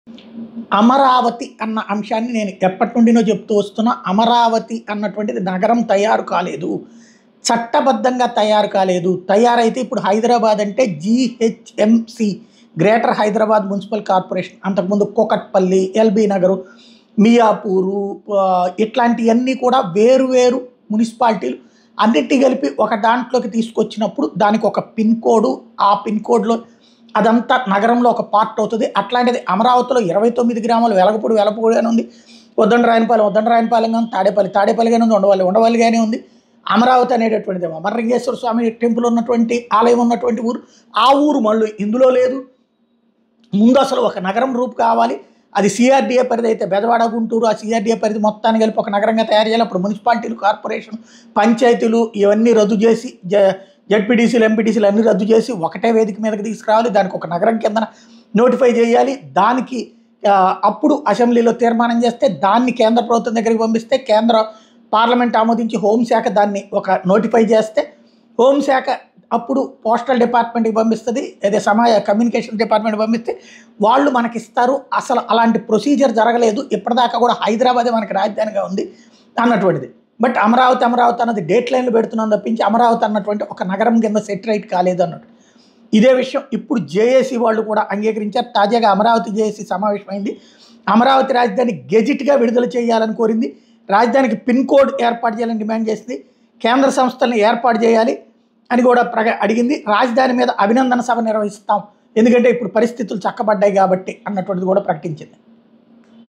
అమరావతి అన్న అంశాన్ని నేను ఎప్పటి నుండినో చెప్తూ వస్తున్నా అమరావతి అన్నటువంటిది నగరం తయారు కాలేదు చట్టబద్ధంగా తయారు కాలేదు తయారైతే ఇప్పుడు హైదరాబాద్ అంటే GHMC greater Hyderabad municipal corporation అంతకుముందు కోకట్పల్లి ఎల్బీ నగరు మియాపూరు ఆ, ఇట్లాంటివన్నీ కూడా వేరు వేరు మున్సిపాలిటీలు అన్నిటి కలిపి ఒక దాంట్లోకి తీసుకొచ్చినప్పుడు దానికి ఒక పిన్ కోడ్ ఆ పిన్ కోడ్లో అదంతా నగరంలో ఒక పార్ట్ అవుతుంది అట్లాంటిది అమరావతిలో ఇరవై తొమ్మిది గ్రామాలు వెలగపూడి వెలపూడిగానే ఉంది వద్దండ రాయనపాలెం వద్దండ రాయనపాలెం కానీ తాడేపల్లి తాడేపల్లిగానే ఉంది ఉండవల్లి ఉండవల్లిగానే ఉంది అమరావతి అనేటటువంటిది అమరలింగేశ్వర స్వామి టెంపుల్ ఉన్నటువంటి ఆలయం ఉన్నటువంటి ఊరు ఆ ఊరు మళ్ళీ ఇందులో లేదు ముందు అసలు ఒక నగరం రూపు కావాలి అది సిఆర్డీఏ పరిధి అయితే బెదవాడ గుంటూరు ఆ సిఆర్డీఏ పరిధి మొత్తాన్ని కలిపి ఒక నగరంగా తయారు చేయాలి అప్పుడు మున్సిపాలిటీలు కార్పొరేషన్ పంచాయతీలు ఇవన్నీ రద్దు చేసి జ జడ్పీటీసీలు ఎంపీటీసీలు అన్నీ రద్దు చేసి ఒకటే వేదిక మీదకి తీసుకురావాలి దానికి ఒక నగరం కింద నోటిఫై చేయాలి దానికి ఆ, అప్పుడు అసెంబ్లీలో తీర్మానం చేస్తే దాన్ని కేంద్ర ప్రభుత్వం దగ్గరికి పంపిస్తే కేంద్ర పార్లమెంట్ ఆమోదించి హోంశాఖ దాన్ని ఒక నోటిఫై చేస్తే హోంశాఖ అప్పుడు పోస్టల్ డిపార్ట్మెంట్కి పంపిస్తుంది అదే సమాజ కమ్యూనికేషన్ డిపార్ట్మెంట్ పంపిస్తే వాళ్ళు మనకి ఇస్తారు అసలు అలాంటి ప్రొసీజర్ జరగలేదు ఇప్పటిదాకా కూడా హైదరాబాదే మనకి రాజధానిగా ఉంది అన్నటువంటిది బట్ అమరావతి అమరావతి అన్నది డేట్ లైన్లు పెడుతున్నాం తప్పించి అమరావతి అన్నటువంటి ఒక నగరం కింద సెటిలైట్ కాలేదు అన్నట్టు ఇదే విషయం ఇప్పుడు జేఏసీ వాళ్ళు కూడా అంగీకరించారు తాజాగా అమరావతి జేఏసీ సమావేశమైంది అమరావతి రాజధాని గెజిట్గా విడుదల చేయాలని కోరింది రాజధానికి పిన్ కోడ్ ఏర్పాటు చేయాలని డిమాండ్ చేసింది కేంద్ర సంస్థలను ఏర్పాటు చేయాలి అని కూడా ప్రగ అడిగింది రాజధాని మీద అభినందన సభ నిర్వహిస్తాం ఎందుకంటే ఇప్పుడు పరిస్థితులు చక్కబడ్డాయి కాబట్టి అన్నటువంటిది కూడా ప్రకటించింది